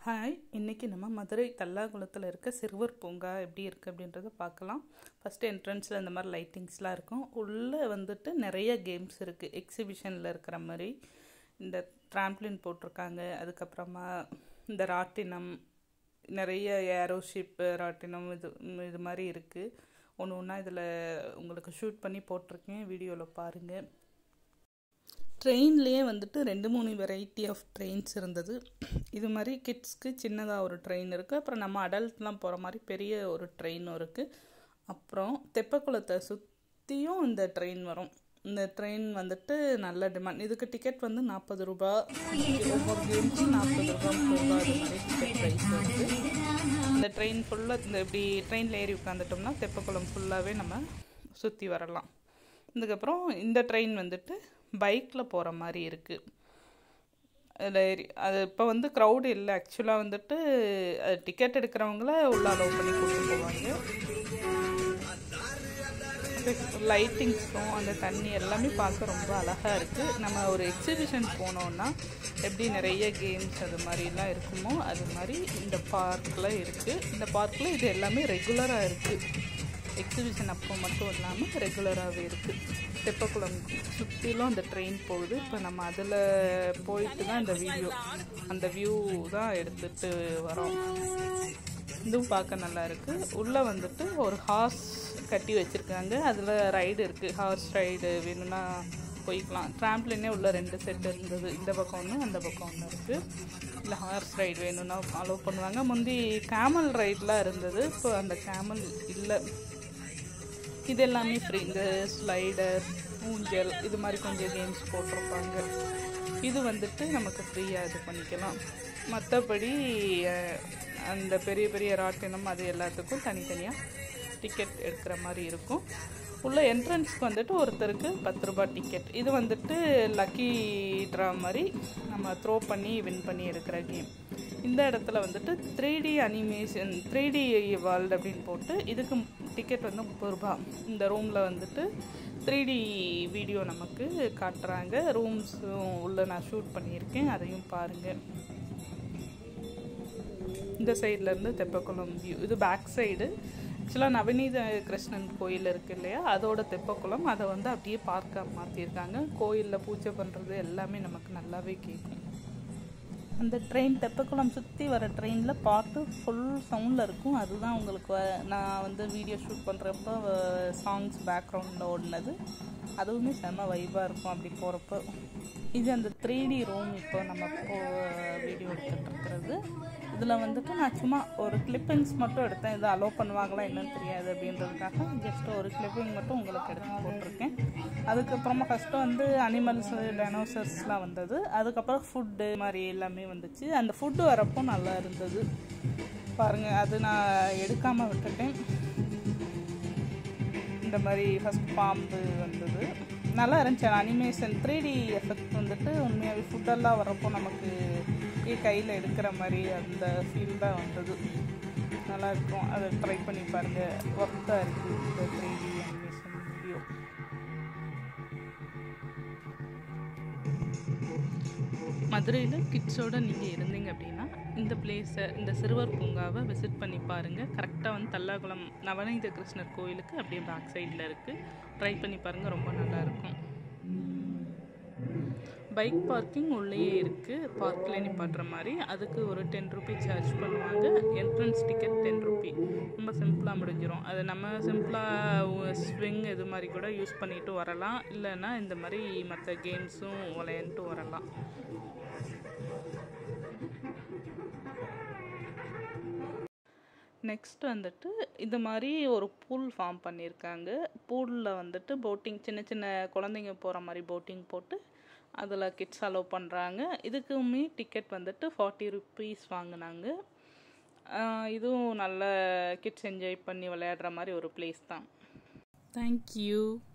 hi இன்றைக்கி நம்ம மதுரை தல்லாகுளத்தில் இருக்க சிறுவர் பூங்கா எப்படி இருக்குது அப்படின்றத பார்க்கலாம் ஃபஸ்ட்டு என்ட்ரன்ஸில் இந்த மாதிரி லைட்டிங்ஸ்லாம் இருக்கும் உள்ளே வந்துட்டு நிறைய கேம்ஸ் இருக்குது எக்ஸிபிஷனில் இருக்கிற மாதிரி இந்த ட்ராம்ப்ளின் போட்டிருக்காங்க அதுக்கப்புறமா இந்த ராட்டினம் நிறைய ஏரோஷிப்பு ராட்டினம் இது இது மாதிரி இருக்குது ஒன்று ஒன்றா இதில் உங்களுக்கு ஷூட் பண்ணி போட்டிருக்கேன் வீடியோவில் பாருங்கள் ட்ரெயின்லேயே வந்துட்டு ரெண்டு மூணு வெரைட்டி ஆஃப் ட்ரெயின்ஸ் இருந்தது இது மாதிரி கிட்ஸ்க்கு சின்னதாக ஒரு ட்ரெயின் இருக்குது அப்புறம் நம்ம அடல்ட்லாம் போகிற மாதிரி பெரிய ஒரு ட்ரெயினும் இருக்குது அப்புறம் தெப்பக்குளத்தை சுற்றியும் இந்த ட்ரெயின் வரும் இந்த ட்ரெயின் வந்துட்டு நல்ல டிமாண்ட் இதுக்கு டிக்கெட் வந்து நாற்பது ரூபா ஒவ்வொரு கேம்ஸும் நாற்பது ரூபா முப்பது ரூபா அது மாதிரி டிக்கெட் ப்ரைஸ் இருக்குது இந்த ட்ரெயின் ஃபுல்லாக இந்த இப்படி ட்ரெயினில் ஏறி உட்காந்துட்டோம்னா தெப்பக்குளம் ஃபுல்லாகவே நம்ம சுற்றி வரலாம் இதுக்கப்புறம் இந்த ட்ரெயின் வந்துட்டு பைக்கில் போகிற மாதிரி இருக்குது அதில் ஏறி அது இப்போ வந்து க்ரௌடு இல்லை ஆக்சுவலாக வந்துட்டு அது டிக்கெட் எடுக்கிறவங்கள உள்ள அலோவ் பண்ணி கூப்பிட்டு போவாங்க லைட்டிங்ஸும் அந்த தண்ணி எல்லாமே பார்க்க ரொம்ப அழகாக இருக்குது நம்ம ஒரு எக்ஸிபிஷன் போனோன்னா எப்படி நிறைய கேம்ஸ் அது மாதிரிலாம் இருக்குமோ அது மாதிரி இந்த பார்க்கில் இருக்குது இந்த பார்க்கில் இது எல்லாமே ரெகுலராக இருக்குது எக்ஸிபிஷன் அப்போ மட்டும் இல்லாமல் ரெகுலராகவே இருக்குது தெப்பக்குளம் சுற்றிலும் அந்த ட்ரெயின் போகுது இப்போ நம்ம அதில் போயிட்டு தான் இந்த வீடியோ அந்த வியூ தான் எடுத்துகிட்டு வரோம் இதுவும் பார்க்க நல்லா இருக்குது உள்ளே வந்துட்டு ஒரு ஹார்ஸ் கட்டி வச்சுருக்காங்க அதில் ரைடு இருக்குது ஹார்ஸ் ரைடு வேணும்னா போய்க்கலாம் ட்ராம்ப்ளினே உள்ள ரெண்டு செட் இருந்தது இந்த பக்கம் ஒன்று அந்த பக்கம் ஒன்று இருக்குது இல்லை ஹார்ஸ் ரைடு வேணும்னா அலோவ் பண்ணுவாங்க முந்தி கேமல் ரைட்லாம் இருந்தது இப்போ அந்த கேமல் இல்லை இது எல்லாமே ஃப்ரீ இந்த ஸ்லைடர் ஊஞ்சல் இது மாதிரி கொஞ்சம் கேம்ஸ் போட்டிருப்பாங்க இது வந்துட்டு நமக்கு ஃப்ரீயாக இது பண்ணிக்கலாம் மற்றபடி அந்த பெரிய பெரிய ராட்டினம் அது எல்லாத்துக்கும் தனித்தனியாக டிக்கெட் எடுக்கிற மாதிரி இருக்கும் உள்ள என்ட்ரன்ஸ்க்கு வந்துட்டு ஒருத்தருக்கு பத்து ரூபா டிக்கெட் இது வந்துட்டு லக்கி ட்ரா மாதிரி நம்ம த்ரோ பண்ணி வின் பண்ணி எடுக்கிற கேம் இந்த இடத்துல வந்துட்டு three D animation three D world அப்படின்னு போட்டு இதுக்கு டிக்கெட் வந்து முப்பது ரூபா இந்த ரூமில் வந்துட்டு த்ரீ டி வீடியோ நமக்கு காட்டுறாங்க ரூம்ஸும் உள்ளே நான் ஷூட் பண்ணியிருக்கேன் அதையும் பாருங்கள் இந்த சைட்லேருந்து தெப்பக்குளம் வியூ இது பேக் சைடு ஆக்சுவலாக நவநீத கிருஷ்ணன் கோயில் இருக்குது இல்லையா அதோட தெப்பக்குளம் அதை வந்து அப்படியே பார்க்க மாற்றிருக்காங்க கோயிலில் பூஜை பண்ணுறது எல்லாமே நமக்கு நல்லாவே கேட்கும் அந்த ட்ரெயின் தெப்பக்குளம் சுற்றி வர ட்ரெயினில் பாட்டு ஃபுல் சவுண்டில் இருக்கும் அதுதான் உங்களுக்கு நான் வந்து வீடியோ ஷூட் பண்ணுறப்ப சாங்ஸ் பேக்ரவுண்டில் ஓடினது அதுவுமே செம்ம வைபாக இருக்கும் அப்படி போகிறப்போ இது அந்த த்ரீ டி ரூம் இப்போ நம்ம இப்போ வீடியோ எடுத்துகிட்டு இருக்கிறது இதில் வந்துட்டு நான் சும்மா ஒரு கிளிப்பிங்ஸ் மட்டும் எடுத்தேன் இதை அலோவ் பண்ணுவாங்களா என்னன்னு தெரியாது அப்படின்றதுக்காக ஜஸ்ட் ஒரு கிளிப்பிங் மட்டும் உங்களுக்கு எடுத்து போட்டிருக்கேன் அதுக்கப்புறமா ஃபஸ்ட்டு வந்து அனிமல்ஸ் டைனோசர்ஸ்லாம் வந்தது அதுக்கப்புறம் ஃபுட்டு மாதிரி எல்லாமே வந்துச்சு அந்த ஃபுட்டு வரப்போ நல்லா இருந்தது பாருங்கள் அது நான் எடுக்காமல் விட்டுட்டேன் இந்த மாதிரி ஃபஸ்ட் பாம்பு வந்தது நல்லா இருந்துச்சு அனிமேஷன் த்ரீ டி எஃபெக்ட் வந்துட்டு உண்மையாகவே ஃபுட்டெல்லாம் வரப்போ நமக்கு கையில் எடுக்கிற மாதிரி அந்த ஃபீல் தான் வந்தது நல்லா இருக்கும் அதை ட்ரை பண்ணி பாருங்கள் ஒர்த்தாக இருக்குது இந்த த்ரீ டி அனிமேஷன் வீடியோ மதுரையில் கிட்ஸோடு நீங்கள் இருந்தீங்க அப்படின்னா இந்த பிளேஸை இந்த சிறுவர் பூங்காவை விசிட் பண்ணி பாருங்கள் கரெக்டாக வந்து தல்லாகுளம் நவநீத கிருஷ்ணர் கோயிலுக்கு அப்படியே பேக் சைடில் இருக்குது ட்ரை பண்ணி பாருங்கள் ரொம்ப நல்லாயிருக்கும் பைக் பார்க்கிங் உள்ளேயே இருக்குது பார்க்கில் நிப்பாட்டுற மாதிரி அதுக்கு ஒரு டென் ருபி சார்ஜ் பண்ணுவாங்க என்ட்ரன்ஸ் டிக்கெட் டென் ருபி ரொம்ப சிம்பிளாக முடிஞ்சிடும் அது நம்ம சிம்பிளாக ஸ்விங் இது மாதிரி கூட யூஸ் பண்ணிட்டு வரலாம் இல்லைன்னா இந்த மாதிரி மற்ற கேம்ஸும் விளையாண்டுட்டு வரலாம் நெக்ஸ்ட் வந்துட்டு இது மாதிரி ஒரு பூல் ஃபார்ம் பண்ணியிருக்காங்க பூலில் வந்துட்டு போட்டிங் சின்ன சின்ன குழந்தைங்க போகிற மாதிரி போட்டிங் போட்டு அதில் கிட்ஸ் அலோவ் பண்ணுறாங்க இதுக்குமே டிக்கெட் வந்துட்டு ஃபார்ட்டி ருப்பீஸ் வாங்கினாங்க இதுவும் நல்ல கிட்ஸ் என்ஜாய் பண்ணி விளையாடுற மாதிரி ஒரு பிளேஸ் தான் தேங்க்யூ